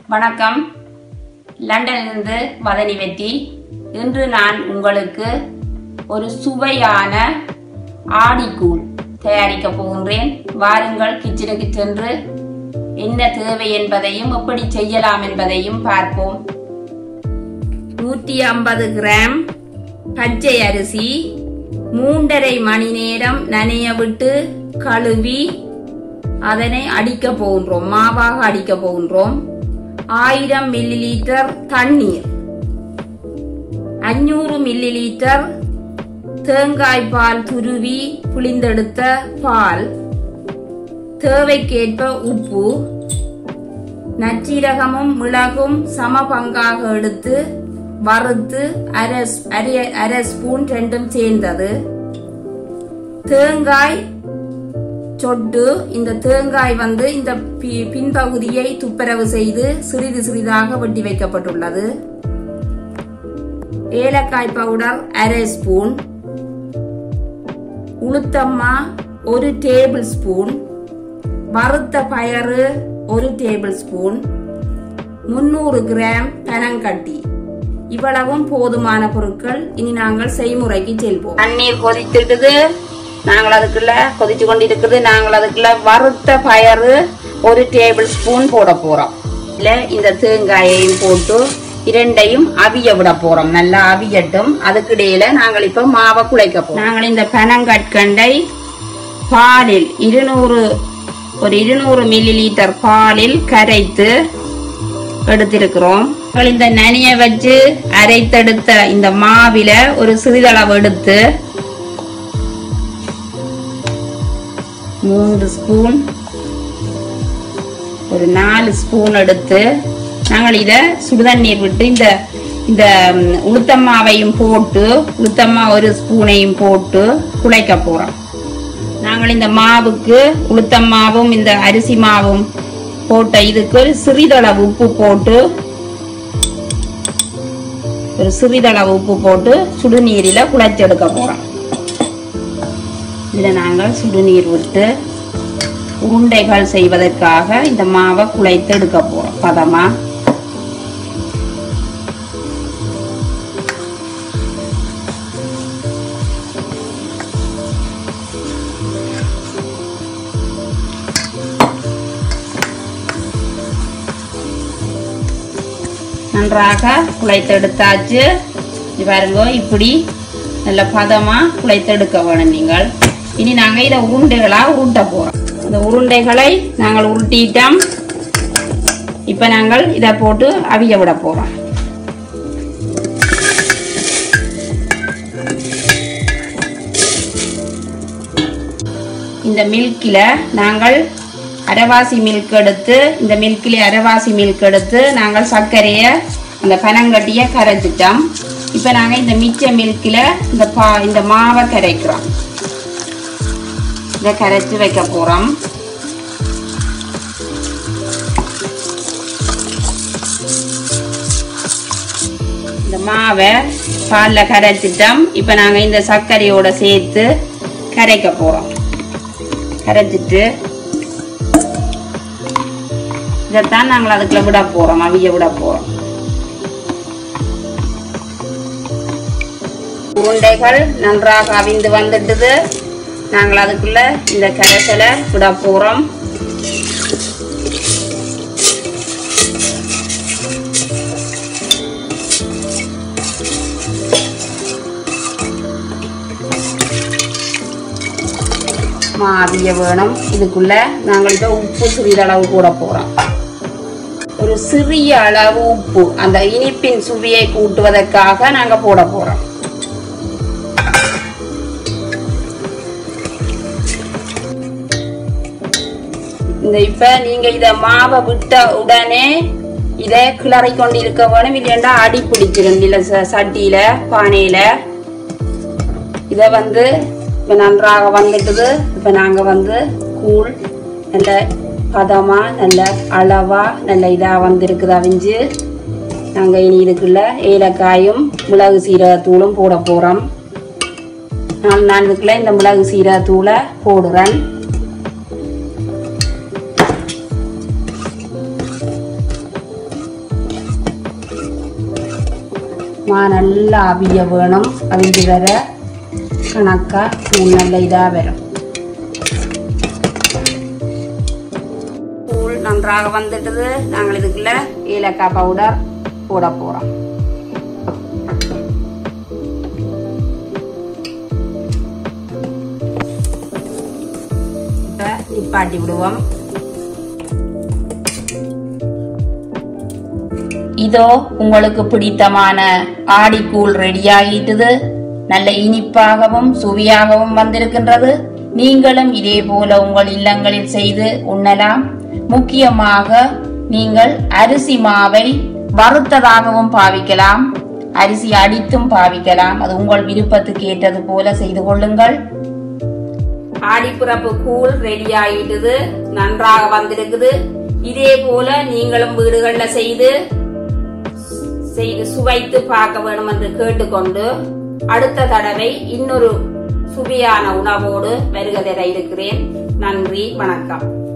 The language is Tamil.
வணக்கம் லண்டனிலிருந்து வதனி வெற்றி இன்று நான் உங்களுக்கு ஒரு சுவையான ஆடிக்கூழ் தயாரிக்க போகின்றேன் வாருங்கள் கிச்சனுக்கு சென்று என்ன தேவை என்பதையும் எப்படி செய்யலாம் என்பதையும் பார்ப்போம் நூற்றி ஐம்பது கிராம் பச்சை அரிசி மூன்றரை மணி நேரம் நனைய விட்டு கழுவி அதனை அடிக்க போகின்றோம் மாவாக அடிக்க போகின்றோம் ஆயிரம் மில்லி லிட்டர் தண்ணீர் அஞ்சூறு மில்லி லிட்டர் தேங்காய் பால் துருவி புளிந்தெடுத்த பால் தேவைக்கேற்ப உப்பு நச்சீரகமும் மிளகும் சம பங்காக எடுத்து வறுத்து அரை அரை அரை ஸ்பூன் ரெண்டும் சேர்ந்தது தேங்காய் சொட்டு இந்த தேங்காய் வந்து இந்த பி- பின்பகுதியை துப்புரவு செய்து சிறிது சிறிதாக வெட்டி வைக்கப்பட்டுள்ளது ஏலக்காய் பவுடர் அரை ஸ்பூன் உளுத்தம்மா ஒரு டேபிள் ஸ்பூன் வறுத்த பயறு ஒரு டேபிள் ஸ்பூன் முன்னூறு கிராம் பனங்கட்டி இவ்வளவும் போதுமான பொருட்கள் இனி நாங்கள் செய்முறைக்கு செல்வோம் தண்ணீர் கொதித்திருக்குது நாங்கள் அதுக்குள்ள கொதிச்சு கொண்டிருக்குது நாங்கள் அதுக்குள்ள வறுத்த பயறு ஒரு டேபிள் ஸ்பூன் போட போறோம் இல்ல இந்த தேங்காயையும் போட்டு இரண்டையும் அவிய விட போறோம் நல்லா அவியட்டும் அதுக்கு இடையில நாங்கள் இப்ப மாவை குழைக்க போறோம் நாங்கள் இந்த பனங்கற்கண்டை பாலில் இருநூறு ஒரு இருநூறு மில்லி லிட்டர் பாலில் கரைத்து எடுத்திருக்கிறோம் நாங்கள் இந்த நனிய வச்சு அரைத்தெடுத்த இந்த மாவில ஒரு சிறிதளவு எடுத்து மூன்று ஸ்பூன் ஒரு நாலு ஸ்பூன் எடுத்து நாங்கள் இதை சுடுதண்ணீர் விட்டு இந்த இந்த ம், உளுத்தம்மாவையும் போட்டு உளுத்தம்மா ஒரு ஸ்பூனையும் போட்டு குழைக்க போறோம் நாங்கள் இந்த மாவுக்கு உளுத்தம்மாவும் இந்த அரிசி மாவும் போட்ட இதுக்கு ஒரு சிறிதளவு உப்பு போட்டு ஒரு சிறிதளவு உப்பு போட்டு சுடுநீரில் குழைச்செடுக்க போறோம் இதில் நாங்கள் சுடுநீர் விட்டு உருண்டைகள் செய்வதற்காக இந்த மாவை குழைத்து எடுக்க போறோம் பதமா நன்றாக குழைத்து எடுத்தாச்சு இது பாருங்க இப்படி நல்ல பதமா குழைத்து எடுக்க வேணும் நீங்கள் இனி நாங்க இதை உருண்டைகளா உருட்ட போறோம் இந்த உருண்டைகளை நாங்கள் உருட்டிட்டோம் இப்ப நாங்கள் இதை போட்டு அவிய விட போறோம் இந்த மில்கில் நாங்கள் அரைவாசி மில்க் எடுத்து இந்த மில்கில் அரைவாசி மில்க் எடுத்து நாங்கள் சர்க்கரையை அந்த பனங்கட்டியை கரைச்சிட்டோம் இப்போ நாங்கள் இந்த மிச்ச மில்கில் இந்த பா இந்த மாவை கரைக்கிறோம் இதை கரைச்சி வைக்க போகிறோம் இந்த மாவை பாலில் கரைச்சிட்டோம் இப்போ நாங்கள் இந்த சர்க்கரையோட சேர்த்து கரைக்க போகிறோம் கரைச்சிட்டு இதைத்தான் நாங்கள் அதுக்குள்ள விட போகிறோம் அவிய விட போகிறோம் உருண்டைகள் நன்றாக அவிந்து வந்துட்டுது நாங்கள் அதுக்குள்ள இந்த கரைசலை விட போகிறோம் மாவிய வேணும் இதுக்குள்ள நாங்கள் இப்போ உப்பு சிறிதளவு கூட போகிறோம் ஒரு சிறிய அளவு உப்பு அந்த இனிப்பின் சுவையை கூட்டுவதற்காக நாங்கள் போட போகிறோம் இந்த இப்ப நீங்க இத மாவை விட்ட உடனே இதை கிளறி கொண்டு இருக்க வேணும் இல்லையா அடி பிடிச்சிரும் இல்ல ச- சட்டியில பானையில இத வந்து இப்ப நன்றாக வந்துட்டுது இப்ப நாங்க வந்து கூழ் நல்ல பதமா நல்ல அளவா நல்ல இதா வந்திருக்குது அவிஞ்சு நாங்க இனி இதுக்குள்ள ஏலக்காயும் மிளகு சீரகத்தூளும் போட போறோம் நான் நான் இதுக்குள்ள இந்த மிளகு சீரகத்தூளை போடுறேன் மா நல்லா அவிய வேணும் அவிஞ்சு வர கணக்கா தூள் நல்ல இதாக வரும் தூள் நன்றாக வந்துட்டது நாங்கள் இதுக்குள்ள ஏலக்காய் பவுடர் போட போறோம் இப்ப நிப்பாட்டி விடுவோம் இதோ உங்களுக்கு பிடித்தமான ஆடிக்கூழ் ரெடி ஆகிட்டது நல்ல இனிப்பாகவும் சுவையாகவும் வந்திருக்கின்றது நீங்களும் இதே போல உங்கள் இல்லங்களில் செய்து உண்ணலாம் முக்கியமாக நீங்கள் அரிசி மாவை வறுத்ததாகவும் பாவிக்கலாம் அரிசி அடித்தும் பாவிக்கலாம் அது உங்கள் விருப்பத்துக்கு ஏற்றது போல செய்து கொள்ளுங்கள் ஆடிப்புறப்பு கூழ் ரெடி ஆயிட்டுது நன்றாக வந்திருக்குது இதே போல நீங்களும் வீடுகள்ல செய்து செய்து சுவைத்து பார்க்க வேண்டும் என்று கேட்டுக்கொண்டு அடுத்த தடவை இன்னொரு சுவையான உணவோடு வருகை தர இருக்கிறேன் நன்றி வணக்கம்